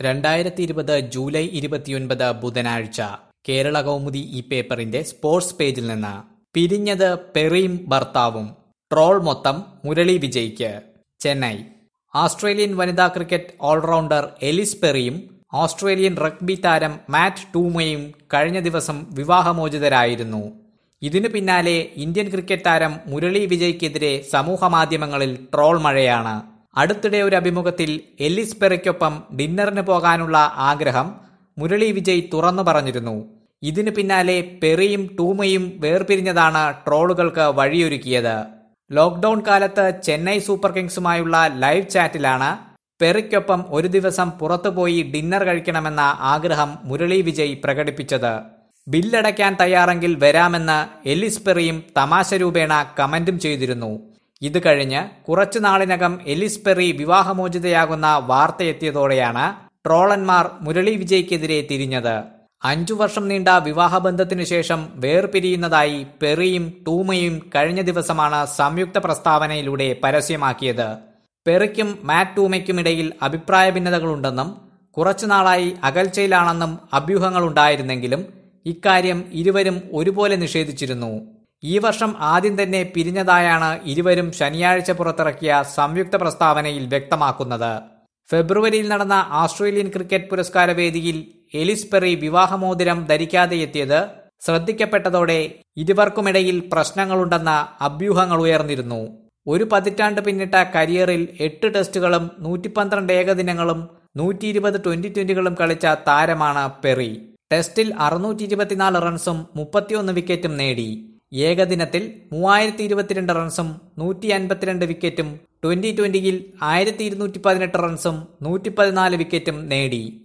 രണ്ടായിരത്തി ഇരുപത് ജൂലൈ ഇരുപത്തിയൊൻപത് ബുധനാഴ്ച കേരള കൗമുദി ഈ പേപ്പറിന്റെ സ്പോർട്സ് പേജിൽ നിന്ന് പിരിഞ്ഞത് പെറിയും ഭർത്താവും ട്രോൾ മൊത്തം മുരളി വിജയ്ക്ക് ചെന്നൈ ആസ്ട്രേലിയൻ വനിതാ ക്രിക്കറ്റ് ഓൾറൗണ്ടർ എലിസ് പെറിയും ഓസ്ട്രേലിയൻ റഗ്ബി താരം മാറ്റ് ടൂമയും കഴിഞ്ഞ ദിവസം വിവാഹമോചിതരായിരുന്നു ഇതിനു പിന്നാലെ ഇന്ത്യൻ ക്രിക്കറ്റ് താരം മുരളി വിജയ്ക്കെതിരെ സമൂഹമാധ്യമങ്ങളിൽ ട്രോൾ മഴയാണ് അടുത്തിടെ ഒരു അഭിമുഖത്തിൽ എല്ലിസ് പെറയ്ക്കൊപ്പം ഡിന്നറിന് പോകാനുള്ള ആഗ്രഹം മുരളി വിജയ് തുറന്നു പറഞ്ഞിരുന്നു ഇതിനു പിന്നാലെ പെറിയും ടൂമയും വേർപിരിഞ്ഞതാണ് ട്രോളുകൾക്ക് വഴിയൊരുക്കിയത് ലോക്ഡൌൺ കാലത്ത് ചെന്നൈ സൂപ്പർ കിങ്സുമായുള്ള ലൈവ് ചാറ്റിലാണ് പെറിക്കൊപ്പം ഒരു ദിവസം പുറത്തുപോയി ഡിന്നർ കഴിക്കണമെന്ന ആഗ്രഹം മുരളി വിജയ് പ്രകടിപ്പിച്ചത് ബില്ലടയ്ക്കാൻ തയ്യാറെങ്കിൽ വരാമെന്ന് എലിസ് പെറിയും തമാശ രൂപേണ കമന്റും ചെയ്തിരുന്നു ഇത് കഴിഞ്ഞ് കുറച്ചു നാളിനകം എലിസ് പെറി വിവാഹമോചിതയാകുന്ന വാർത്തയെത്തിയതോടെയാണ് ട്രോളന്മാർ മുരളി വിജയ്ക്കെതിരെ തിരിഞ്ഞത് അഞ്ചു വർഷം നീണ്ട വിവാഹബന്ധത്തിനു ശേഷം വേർപിരിയുന്നതായി പെറിയും ടൂമയും കഴിഞ്ഞ ദിവസമാണ് സംയുക്ത പ്രസ്താവനയിലൂടെ പരസ്യമാക്കിയത് പെറിക്കും മാറ്റ് ടൂമയ്ക്കുമിടയിൽ അഭിപ്രായ ഭിന്നതകളുണ്ടെന്നും കുറച്ചുനാളായി അകൽച്ചയിലാണെന്നും അഭ്യൂഹങ്ങളുണ്ടായിരുന്നെങ്കിലും ഇക്കാര്യം ഇരുവരും ഒരുപോലെ നിഷേധിച്ചിരുന്നു ഈ വർഷം ആദ്യം തന്നെ പിരിഞ്ഞതായാണ് ഇരുവരും ശനിയാഴ്ച പുറത്തിറക്കിയ സംയുക്ത പ്രസ്താവനയിൽ വ്യക്തമാക്കുന്നത് ഫെബ്രുവരിയിൽ നടന്ന ആസ്ട്രേലിയൻ ക്രിക്കറ്റ് പുരസ്കാര വേദിയിൽ എലിസ് പെറി വിവാഹമോതിരം ധരിക്കാതെ എത്തിയത് ശ്രദ്ധിക്കപ്പെട്ടതോടെ ഇരുവർക്കുമിടയിൽ പ്രശ്നങ്ങളുണ്ടെന്ന അഭ്യൂഹങ്ങൾ ഉയർന്നിരുന്നു ഒരു പതിറ്റാണ്ട് പിന്നിട്ട കരിയറിൽ എട്ട് ടെസ്റ്റുകളും നൂറ്റി പന്ത്രണ്ട് ഏകദിനങ്ങളും നൂറ്റി ഇരുപത് ട്വന്റി ട്വന്റികളും കളിച്ച താരമാണ് പെറി ടെസ്റ്റിൽ അറുന്നൂറ്റി ഇരുപത്തിനാല് റൺസും മുപ്പത്തിയൊന്ന് വിക്കറ്റും നേടി ഏകദിനത്തിൽ മൂവായിരത്തി ഇരുപത്തിരണ്ട് റൺസും നൂറ്റി അൻപത്തിരണ്ട് വിക്കറ്റും ട്വന്റി ട്വന്റിയിൽ ആയിരത്തി ഇരുന്നൂറ്റി പതിനെട്ട് റൺസും നൂറ്റി പതിനാല് വിക്കറ്റും നേടി